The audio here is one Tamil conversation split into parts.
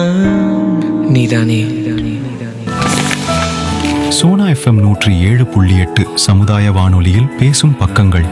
நீதானே சோனா எஃப்எம் நூற்றி ஏழு புள்ளி எட்டு சமுதாய வானொலியில் பேசும் பக்கங்கள்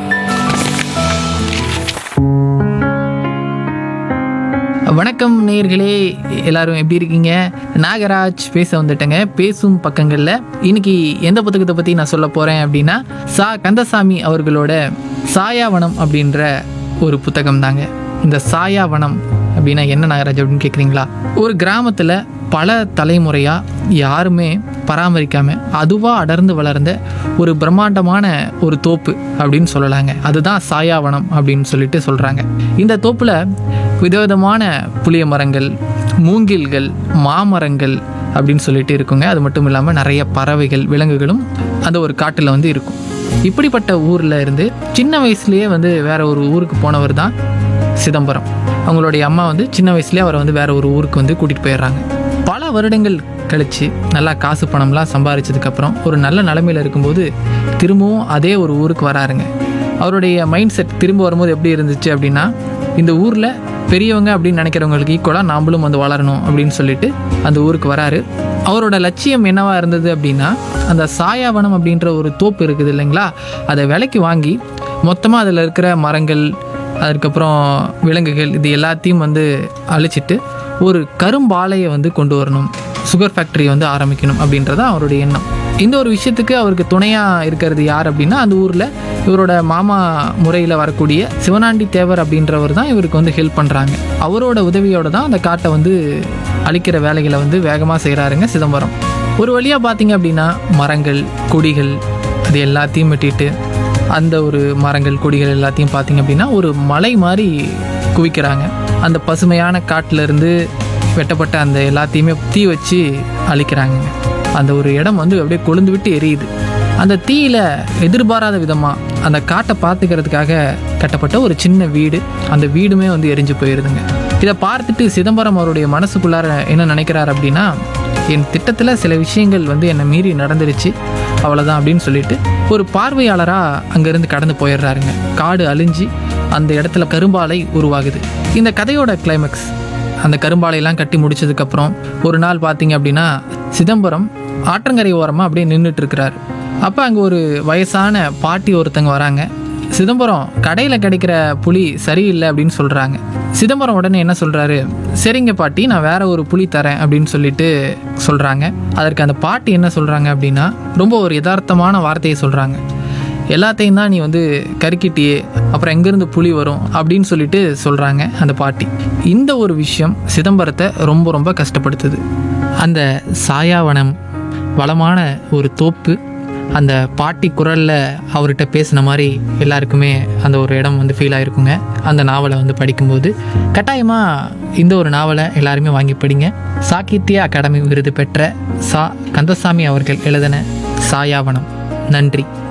வணக்கம் நேயர்களே எல்லாரும் எப்படி இருக்கீங்க நாகராஜ் பேச வந்துட்டேங்க பேசும் பக்கங்களில் இன்னைக்கு எந்த புத்தகத்தை பற்றி நான் சொல்ல போகிறேன் அப்படின்னா சா கந்தசாமி அவர்களோட சாயாவனம் அப்படின்ற ஒரு புத்தகம் தாங்க இந்த சாயாவனம் அப்படின்னா என்ன நாகராஜ் அப்படின்னு கேட்குறீங்களா ஒரு கிராமத்தில் பல தலைமுறையாக யாருமே பராமரிக்காமல் அதுவாக அடர்ந்து வளர்ந்த ஒரு பிரம்மாண்டமான ஒரு தோப்பு அப்படின்னு சொல்லலாங்க அதுதான் சாயாவனம் அப்படின்னு சொல்லிட்டு சொல்கிறாங்க இந்த தோப்பில் விதவிதமான புளிய மரங்கள் மூங்கில்கள் மாமரங்கள் அப்படின்னு சொல்லிட்டு இருக்குங்க அது மட்டும் இல்லாமல் நிறைய பறவைகள் விலங்குகளும் அந்த ஒரு காட்டில் வந்து இருக்கும் இப்படிப்பட்ட ஊரில் இருந்து சின்ன வயசுலேயே வந்து வேற ஒரு ஊருக்கு போனவர் தான் சிதம்பரம் அவங்களுடைய அம்மா வந்து சின்ன வயசுலேயே அவரை வந்து வேற ஒரு ஊருக்கு வந்து கூட்டிகிட்டு போயிடுறாங்க பல வருடங்கள் கழித்து நல்லா காசு பணம்லாம் சம்பாரிச்சதுக்கப்புறம் ஒரு நல்ல நிலமையில இருக்கும்போது திரும்பவும் அதே ஒரு ஊருக்கு வராருங்க அவருடைய மைண்ட் செட் திரும்ப வரும்போது எப்படி இருந்துச்சு அப்படின்னா இந்த ஊரில் பெரியவங்க அப்படின்னு நினைக்கிறவங்களுக்கு ஈக்குவலாக நாமளும் வந்து வளரணும் அப்படின்னு சொல்லிட்டு அந்த ஊருக்கு வராரு அவரோட லட்சியம் என்னவா இருந்தது அப்படின்னா அந்த சாயாவனம் அப்படின்ற ஒரு தோப்பு இருக்குது இல்லைங்களா அதை விலைக்கு வாங்கி மொத்தமாக அதில் இருக்கிற மரங்கள் அதுக்கப்புறம் விலங்குகள் இது எல்லாத்தையும் வந்து அழிச்சிட்டு ஒரு கரும்பாலையை வந்து கொண்டு வரணும் சுகர் ஃபேக்டரியை வந்து ஆரம்பிக்கணும் அப்படின்றத அவருடைய எண்ணம் இந்த ஒரு விஷயத்துக்கு அவருக்கு துணையாக இருக்கிறது யார் அப்படின்னா அந்த ஊரில் இவரோட மாமா முறையில் வரக்கூடிய சிவனாண்டி தேவர் அப்படின்றவர் தான் இவருக்கு வந்து ஹெல்ப் பண்ணுறாங்க அவரோட உதவியோட தான் அந்த காட்டை வந்து அழிக்கிற வேலைகளை வந்து வேகமாக செய்கிறாருங்க சிதம்பரம் ஒரு வழியாக பார்த்தீங்க அப்படின்னா மரங்கள் கொடிகள் அது எல்லாத்தையும் வெட்டிட்டு அந்த ஒரு மரங்கள் கொடிகள் எல்லாத்தையும் பார்த்தீங்க அப்படின்னா ஒரு மலை மாதிரி குவிக்கிறாங்க அந்த பசுமையான காட்டுல இருந்து வெட்டப்பட்ட அந்த எல்லாத்தையுமே தீ வச்சு அழிக்கிறாங்க அந்த ஒரு இடம் வந்து அப்படியே கொழுந்து விட்டு எரியுது அந்த தீயில எதிர்பாராத விதமாக அந்த காட்டை பார்த்துக்கிறதுக்காக கட்டப்பட்ட ஒரு சின்ன வீடு அந்த வீடுமே வந்து எரிஞ்சு போயிருதுங்க இதை பார்த்துட்டு சிதம்பரம் அவருடைய மனசுக்குள்ளார என்ன நினைக்கிறார் அப்படின்னா என் திட்டத்தில் சில விஷயங்கள் வந்து என்னை மீறி நடந்துருச்சு அவ்வளோதான் அப்படின்னு சொல்லிட்டு ஒரு பார்வையாளராக அங்கேருந்து கடந்து போயிடுறாருங்க காடு அழிஞ்சு அந்த இடத்துல கரும்பாலை உருவாகுது இந்த கதையோட கிளைமேக்ஸ் அந்த கரும்பாலையெல்லாம் கட்டி முடிச்சதுக்கப்புறம் ஒரு நாள் பார்த்தீங்க அப்படின்னா சிதம்பரம் ஆற்றங்கரை ஓரமாக அப்படியே நின்றுட்டு இருக்கிறார் அப்போ அங்கே ஒரு வயசான பாட்டி ஒருத்தங்க வராங்க சிதம்பரம் கடையில் கிடைக்கிற புளி சரியில்லை அப்படின்னு சொல்கிறாங்க சிதம்பரம் உடனே என்ன சொல்கிறாரு சரிங்க பாட்டி நான் வேற ஒரு புளி தரேன் அப்படின்னு சொல்லிட்டு சொல்கிறாங்க அதற்கு அந்த பாட்டி என்ன சொல்கிறாங்க அப்படின்னா ரொம்ப ஒரு யதார்த்தமான வார்த்தையை சொல்கிறாங்க எல்லாத்தையும் தான் நீ வந்து கருக்கிட்டியே அப்புறம் எங்கேருந்து புலி வரும் அப்படின்னு சொல்லிட்டு சொல்கிறாங்க அந்த பாட்டி இந்த ஒரு விஷயம் சிதம்பரத்தை ரொம்ப ரொம்ப கஷ்டப்படுத்துது அந்த சாயாவனம் வளமான ஒரு தோப்பு அந்த பாட்டி குரலில் அவர்கிட்ட பேசின மாதிரி எல்லாருக்குமே அந்த ஒரு இடம் வந்து ஃபீல் ஆயிருக்குங்க அந்த நாவலை வந்து படிக்கும்போது கட்டாயமாக இந்த ஒரு நாவலை எல்லாருமே வாங்கி படிங்க சாகித்ய அகாடமி விருது பெற்ற சா கந்தசாமி அவர்கள் எழுதின சாயாவனம் நன்றி